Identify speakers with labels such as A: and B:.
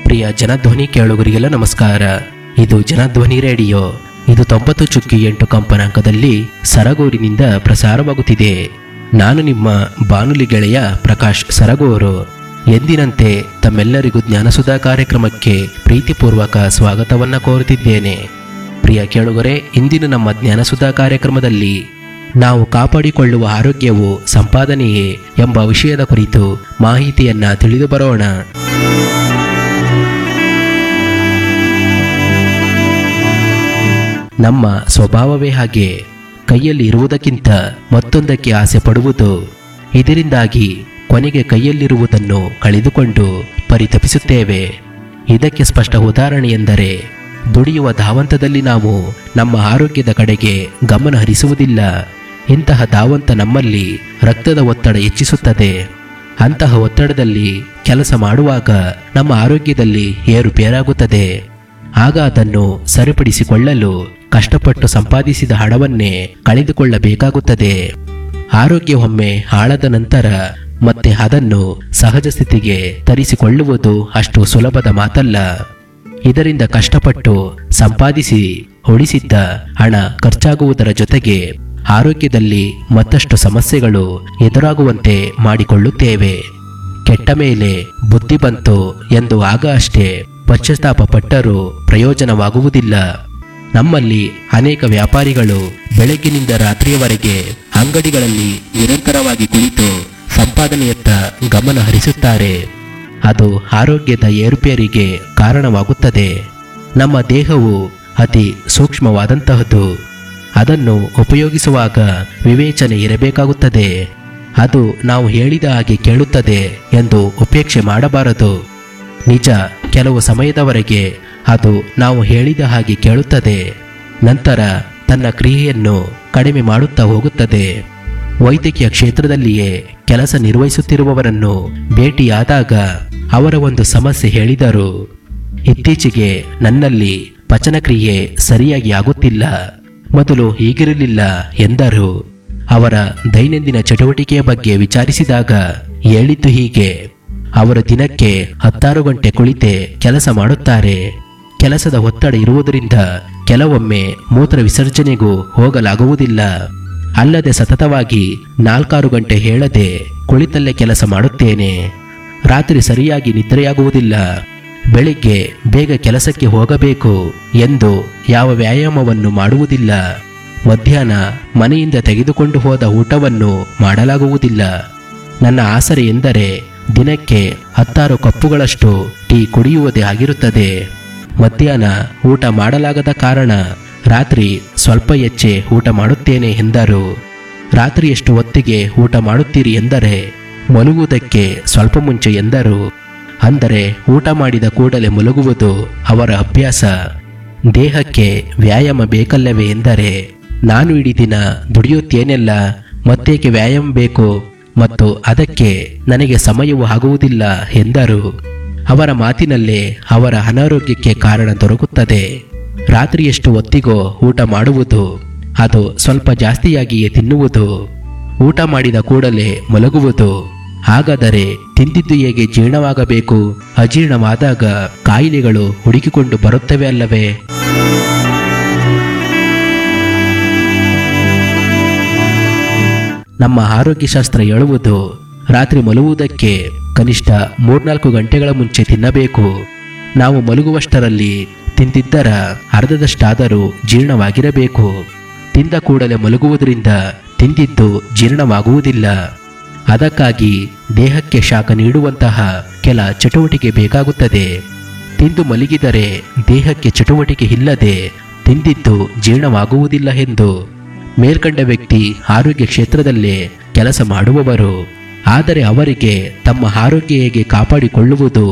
A: ಪ್ರಿಯ ಜನಧ್ವನಿ ಕೇಳುಗರಿಗೆಲ್ಲ ನಮಸ್ಕಾರ ಇದು ಜನಧ್ವನಿ ರೇಡಿಯೋ ಇದು ತೊಂಬತ್ತು ಚುಕ್ಕಿ ಎಂಟು ಕಂಪನಾಂಕದಲ್ಲಿ ಸರಗೂರಿನಿಂದ ಪ್ರಸಾರವಾಗುತ್ತಿದೆ ನಾನು ನಿಮ್ಮ ಬಾನುಲಿ ಗೆಳೆಯ ಪ್ರಕಾಶ್ ಸರಗೂರು ಎಂದಿನಂತೆ ತಮ್ಮೆಲ್ಲರಿಗೂ ಜ್ಞಾನಸುಧಾ ಕಾರ್ಯಕ್ರಮಕ್ಕೆ ಪ್ರೀತಿಪೂರ್ವಕ ಸ್ವಾಗತವನ್ನ ಕೋರುತ್ತಿದ್ದೇನೆ ಪ್ರಿಯ ಕೇಳುಗರೆ ಇಂದಿನ ನಮ್ಮ ಜ್ಞಾನಸುಧಾ ಕಾರ್ಯಕ್ರಮದಲ್ಲಿ ನಾವು ಕಾಪಾಡಿಕೊಳ್ಳುವ ಆರೋಗ್ಯವು ಸಂಪಾದನೆಯೇ ಎಂಬ ವಿಷಯದ ಕುರಿತು ಮಾಹಿತಿಯನ್ನ ತಿಳಿದು ಬರೋಣ ನಮ್ಮ ಸ್ವಭಾವವೇ ಹಾಗೆ ಕೈಯಲ್ಲಿ ಇರುವುದಕ್ಕಿಂತ ಮತ್ತೊಂದಕ್ಕೆ ಆಸೆ ಪಡುವುದು ಇದರಿಂದಾಗಿ ಕೊನೆಗೆ ಕೈಯಲ್ಲಿರುವುದನ್ನು ಕಳೆದುಕೊಂಡು ಪರಿತಪಿಸುತ್ತೇವೆ ಇದಕ್ಕೆ ಸ್ಪಷ್ಟ ಉದಾಹರಣೆ ಎಂದರೆ ದುಡಿಯುವ ಧಾವಂತದಲ್ಲಿ ನಾವು ನಮ್ಮ ಆರೋಗ್ಯದ ಕಡೆಗೆ ಗಮನ ಹರಿಸುವುದಿಲ್ಲ ಇಂತಹ ಧಾವಂತ ನಮ್ಮಲ್ಲಿ ರಕ್ತದ ಒತ್ತಡ ಹೆಚ್ಚಿಸುತ್ತದೆ ಅಂತಹ ಒತ್ತಡದಲ್ಲಿ ಕೆಲಸ ಮಾಡುವಾಗ ನಮ್ಮ ಆರೋಗ್ಯದಲ್ಲಿ ಏರುಪೇರಾಗುತ್ತದೆ ಆಗ ಅದನ್ನು ಸರಿಪಡಿಸಿಕೊಳ್ಳಲು ಕಷ್ಟಪಟ್ಟು ಸಂಪಾದಿಸಿದ ಹಣವನ್ನೇ ಕಳೆದುಕೊಳ್ಳಬೇಕಾಗುತ್ತದೆ ಆರೋಗ್ಯ ಒಮ್ಮೆ ಹಾಳಾದ ನಂತರ ಮತ್ತೆ ಅದನ್ನು ಸಹಜ ಸ್ಥಿತಿಗೆ ತರಿಸಿಕೊಳ್ಳುವುದು ಅಷ್ಟು ಸುಲಭದ ಮಾತಲ್ಲ ಇದರಿಂದ ಕಷ್ಟಪಟ್ಟು ಸಂಪಾದಿಸಿ ಉಳಿಸಿದ್ದ ಹಣ ಖರ್ಚಾಗುವುದರ ಜೊತೆಗೆ ಆರೋಗ್ಯದಲ್ಲಿ ಮತ್ತಷ್ಟು ಸಮಸ್ಯೆಗಳು ಎದುರಾಗುವಂತೆ ಮಾಡಿಕೊಳ್ಳುತ್ತೇವೆ ಕೆಟ್ಟ ಮೇಲೆ ಬುದ್ಧಿ ಬಂತು ಎಂದು ಆಗ ಅಷ್ಟೇ ಪಶ್ಚಾತ್ತಾಪ ಪಟ್ಟರೂ ಪ್ರಯೋಜನವಾಗುವುದಿಲ್ಲ ನಮ್ಮಲ್ಲಿ ಅನೇಕ ವ್ಯಾಪಾರಿಗಳು ಬೆಳಗ್ಗಿನಿಂದ ರಾತ್ರಿಯವರೆಗೆ ಅಂಗಡಿಗಳಲ್ಲಿ ನಿರಂತರವಾಗಿ ಕುಳಿತು ಸಂಪಾದನೆಯತ್ತ ಗಮನ ಹರಿಸುತ್ತಾರೆ ಅದು ಆರೋಗ್ಯದ ಏರುಪೇರಿಗೆ ಕಾರಣವಾಗುತ್ತದೆ ನಮ್ಮ ದೇಹವು ಅತಿ ಸೂಕ್ಷ್ಮವಾದಂತಹದ್ದು ಅದನ್ನು ಉಪಯೋಗಿಸುವಾಗ ವಿವೇಚನೆ ಇರಬೇಕಾಗುತ್ತದೆ ಅದು ನಾವು ಹೇಳಿದ ಹಾಗೆ ಕೇಳುತ್ತದೆ ಎಂದು ಉಪೇಕ್ಷೆ ಮಾಡಬಾರದು ನಿಜ ಕೆಲವು ಸಮಯದವರೆಗೆ ಅದು ನಾವು ಹೇಳಿದ ಹಾಗೆ ಕೇಳುತ್ತದೆ ನಂತರ ತನ್ನ ಕ್ರಿಯೆಯನ್ನು ಕಡಿಮೆ ಮಾಡುತ್ತಾ ಹೋಗುತ್ತದೆ ವೈದ್ಯಕೀಯ ಕ್ಷೇತ್ರದಲ್ಲಿಯೇ ಕೆಲಸ ನಿರ್ವಹಿಸುತ್ತಿರುವವರನ್ನು ಭೇಟಿಯಾದಾಗ ಅವರ ಒಂದು ಸಮಸ್ಯೆ ಹೇಳಿದರು ಇತ್ತೀಚೆಗೆ ನನ್ನಲ್ಲಿ ಪಚನಕ್ರಿಯೆ ಸರಿಯಾಗಿ ಆಗುತ್ತಿಲ್ಲ ಮೊದಲು ಹೀಗಿರಲಿಲ್ಲ ಎಂದರು ಅವರ ದೈನಂದಿನ ಚಟುವಟಿಕೆಯ ಬಗ್ಗೆ ವಿಚಾರಿಸಿದಾಗ ಹೇಳಿದ್ದು ಹೀಗೆ ಅವರು ದಿನಕ್ಕೆ ಹತ್ತಾರು ಗಂಟೆ ಕುಳಿತೆ ಕೆಲಸ ಮಾಡುತ್ತಾರೆ ಕೆಲಸದ ಒತ್ತಡ ಇರುವುದರಿಂದ ಕೆಲವೊಮ್ಮೆ ಮೂತ್ರ ವಿಸರ್ಜನೆಗೂ ಹೋಗಲಾಗುವುದಿಲ್ಲ ಅಲ್ಲದೆ ಸತತವಾಗಿ ನಾಲ್ಕಾರು ಗಂಟೆ ಹೇಳದೆ ಕುಳಿತಲ್ಲೇ ಕೆಲಸ ಮಾಡುತ್ತೇನೆ ರಾತ್ರಿ ಸರಿಯಾಗಿ ನಿದ್ರೆಯಾಗುವುದಿಲ್ಲ ಬೆಳಿಗ್ಗೆ ಬೇಗ ಕೆಲಸಕ್ಕೆ ಹೋಗಬೇಕು ಎಂದು ಯಾವ ವ್ಯಾಯಾಮವನ್ನು ಮಾಡುವುದಿಲ್ಲ ಮಧ್ಯಾಹ್ನ ಮನೆಯಿಂದ ತೆಗೆದುಕೊಂಡು ಹೋದ ಊಟವನ್ನು ಮಾಡಲಾಗುವುದಿಲ್ಲ ನನ್ನ ಆಸರೆ ಎಂದರೆ ದಿನಕ್ಕೆ ಹತ್ತಾರು ಕಪ್ಪುಗಳಷ್ಟು ಟೀ ಕುಡಿಯುವುದೇ ಆಗಿರುತ್ತದೆ ಮಧ್ಯಾಹ್ನ ಊಟ ಮಾಡಲಾಗದ ಕಾರಣ ರಾತ್ರಿ ಸ್ವಲ್ಪ ಹೆಚ್ಚೆ ಊಟ ಮಾಡುತ್ತೇನೆ ಎಂದರು ರಾತ್ರಿ ಎಷ್ಟು ಹೊತ್ತಿಗೆ ಊಟ ಮಾಡುತ್ತೀರಿ ಎಂದರೆ ಮಲಗುವುದಕ್ಕೆ ಸ್ವಲ್ಪ ಮುಂಚೆ ಎಂದರು ಅಂದರೆ ಊಟ ಮಾಡಿದ ಕೂಡಲೇ ಮಲಗುವುದು ಅವರ ಅಭ್ಯಾಸ ದೇಹಕ್ಕೆ ವ್ಯಾಯಾಮ ಬೇಕಲ್ಲವೇ ಎಂದರೆ ನಾನು ಇಡೀ ದಿನ ದುಡಿಯುತ್ತೇನೆಲ್ಲ ಮತ್ತೇಕೆ ವ್ಯಾಯಾಮ ಬೇಕು ಮತ್ತು ಅದಕ್ಕೆ ನನಗೆ ಸಮಯವೂ ಆಗುವುದಿಲ್ಲ ಎಂದರು ಅವರ ಮಾತಿನಲ್ಲೇ ಅವರ ಅನಾರೋಗ್ಯಕ್ಕೆ ಕಾರಣ ದೊರಕುತ್ತದೆ ರಾತ್ರಿ ಎಷ್ಟು ಹೊತ್ತಿಗೋ ಊಟ ಮಾಡುವುದು ಅದು ಸ್ವಲ್ಪ ಜಾಸ್ತಿಯಾಗಿಯೇ ತಿನ್ನುವುದು ಊಟ ಮಾಡಿದ ಕೂಡಲೇ ಮಲಗುವುದು ಹಾಗಾದರೆ ತಿಂದಿದ್ದು ಹೇಗೆ ಜೀರ್ಣವಾಗಬೇಕು ಅಜೀರ್ಣವಾದಾಗ ಕಾಯಿಲೆಗಳು ಹುಡುಕಿಕೊಂಡು ಬರುತ್ತವೆ ಅಲ್ಲವೇ ನಮ್ಮ ಆರೋಗ್ಯಶಾಸ್ತ್ರ ಹೇಳುವುದು ರಾತ್ರಿ ಮಲಗುವುದಕ್ಕೆ ಕನಿಷ್ಠ ಮೂರ್ನಾಲ್ಕು ಗಂಟೆಗಳ ಮುಂಚೆ ತಿನ್ನಬೇಕು ನಾವು ಮಲಗುವಷ್ಟರಲ್ಲಿ ತಿಂದಿದ್ದರ ಅರ್ಧದಷ್ಟಾದರೂ ಜೀರ್ಣವಾಗಿರಬೇಕು ತಿಂದ ಕೂಡಲೇ ಮಲಗುವುದರಿಂದ ತಿಂದಿದ್ದು ಜೀರ್ಣವಾಗುವುದಿಲ್ಲ ಅದಕ್ಕಾಗಿ ದೇಹಕ್ಕೆ ಶಾಖ ನೀಡುವಂತಹ ಕೆಲ ಚಟುವಟಿಕೆ ಬೇಕಾಗುತ್ತದೆ ತಿಂದು ಮಲಗಿದರೆ ದೇಹಕ್ಕೆ ಚಟುವಟಿಕೆ ಇಲ್ಲದೆ ತಿಂದಿದ್ದು ಜೀರ್ಣವಾಗುವುದಿಲ್ಲ ಎಂದು ಮೇಲ್ಕಂಡ ವ್ಯಕ್ತಿ ಆರೋಗ್ಯ ಕ್ಷೇತ್ರದಲ್ಲೇ ಕೆಲಸ ಮಾಡುವವರು ಆದರೆ ಅವರಿಗೆ ತಮ್ಮ ಆರೋಗ್ಯ ಹೇಗೆ ಕಾಪಾಡಿಕೊಳ್ಳುವುದು